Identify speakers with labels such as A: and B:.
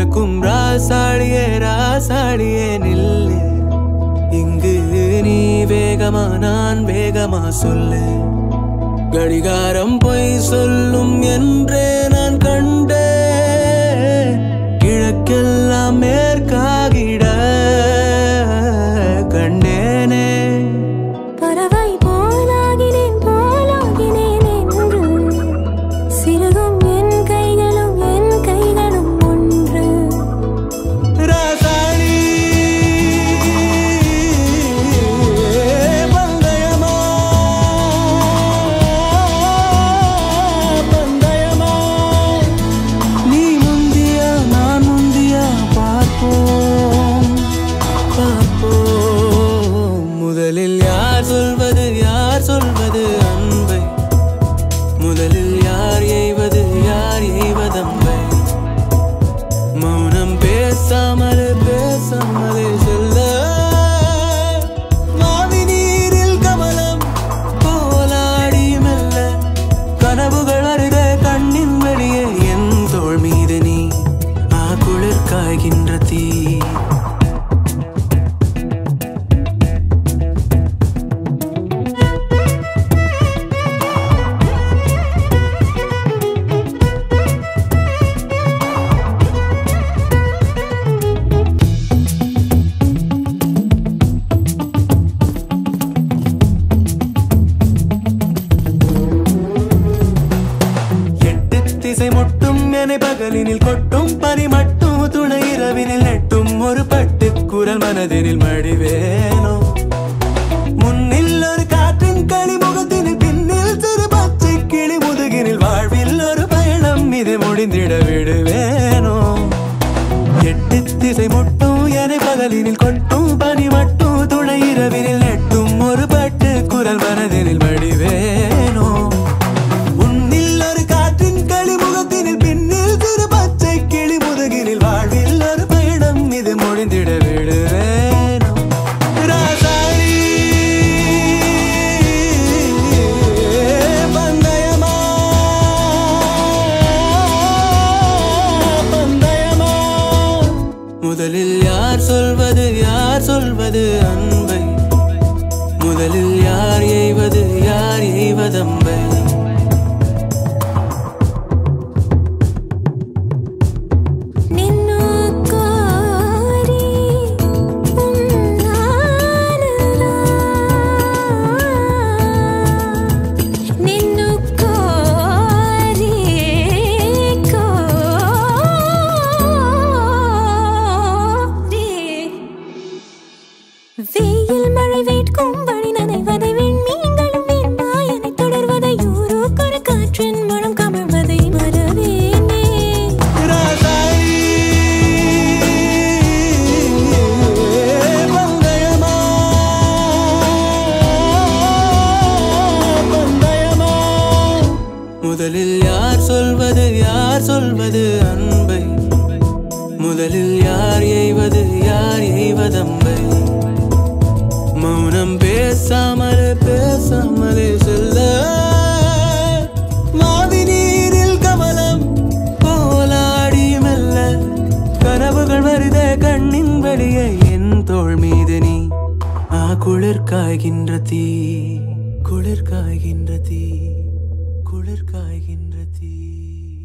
A: இருக்கும் ராசாடியே ராசாடியே நில்லு இங்கு நீ வேகமா நான் வேகமா சொல்லு கடிகாரம் பொய் சொல்லும் என்றே நான் கண்டே கிழக்கெல்லாம் மேற்காகிட கண்டேனே
B: பறவை போலாகினேன் போலாகினேன் என்று சிறுகும் என் கைகளும் என் கைகளும் ஒன்று
A: ராசாளி பந்தயமா பந்தயமா நீ முந்தியா நான் முந்தியா பார்ப்போம் பார்ப்போம் முதலில் யார் சொல்வது யார் சொல்வது அன்பை முதலில் யார் எய்வது யார் எய்வதம்பை மௌனம் பேசாமலே பேசாமலே செல்ல மாவி நீரில் கமலம் போலாடி மெல்ல கனவுகள் அருக கண்ணின் வெளியே என் தோள் மீது நீ ஆ குளிர் காய்கின்ற தீ எட்டு திசை முட்டும் என பகலினில் கொட்டும் பனி மட்டும் துணை இரவினில் நெட்டும் ஒரு பட்டு குரல் மனதினில் மடிவேனோ முன்னில் ஒரு காற்றின் களி முகத்தினில் பின்னில் சிறு பச்சை கிளி முதுகினில் வாழ்வில் ஒரு பயணம் இது முடிந்திட விடுவேனோ எட்டு திசை முட்டும் என பகலினில் கொட்டும் பனி மட்டும் துணை இரவினில் நெட்டும் ஒரு பட்டு குரல் மனதினில் மடிவேனோ உன்னில் ஒரு காற்றின் களி முகத்தினில் பின்னில் சிறு பச்சை கிளி முதுகினில் வாழ்வில் ஒரு பயணம் இது முடிந்திட விடுவேனோ ராசாளி பந்தயமா பந்தயமா முதலில் யார் சொல்வது யார் சொல்வது அன்பை முதலில் யார் எய்வது யார் எய்வதம்பை
B: నిన్ను కోరి ఉన్నానులా నిన్ను కోరి కోరి வெயில் மழை வேட்கும் வழி நனைவதை விண்மீன்களும் வீண்மாயனை தொடர்வதை ஊரோக்கொரு காற்றின் மனம் கமழ்வதை மறவேனே
A: ராசாளி பந்தயமா பந்தயமா முதலில் யார் சொல்வது யார் சொல்வது அன்பை முதலில் யார் எய்வது யார் எய்வதம்பை மௌனம் பேசாமலே பேசாமலே செல்ல மாவி நீரில் கமலம் போலாடி மெல்ல கனவுகள் வருதே கண்ணின் வெளியே என் தோள் மீது நீ ஆ குளிர் காய்கின்ற தீ குளிர் காய்கின்ற தீ குளிர் காய்கின்ற தீ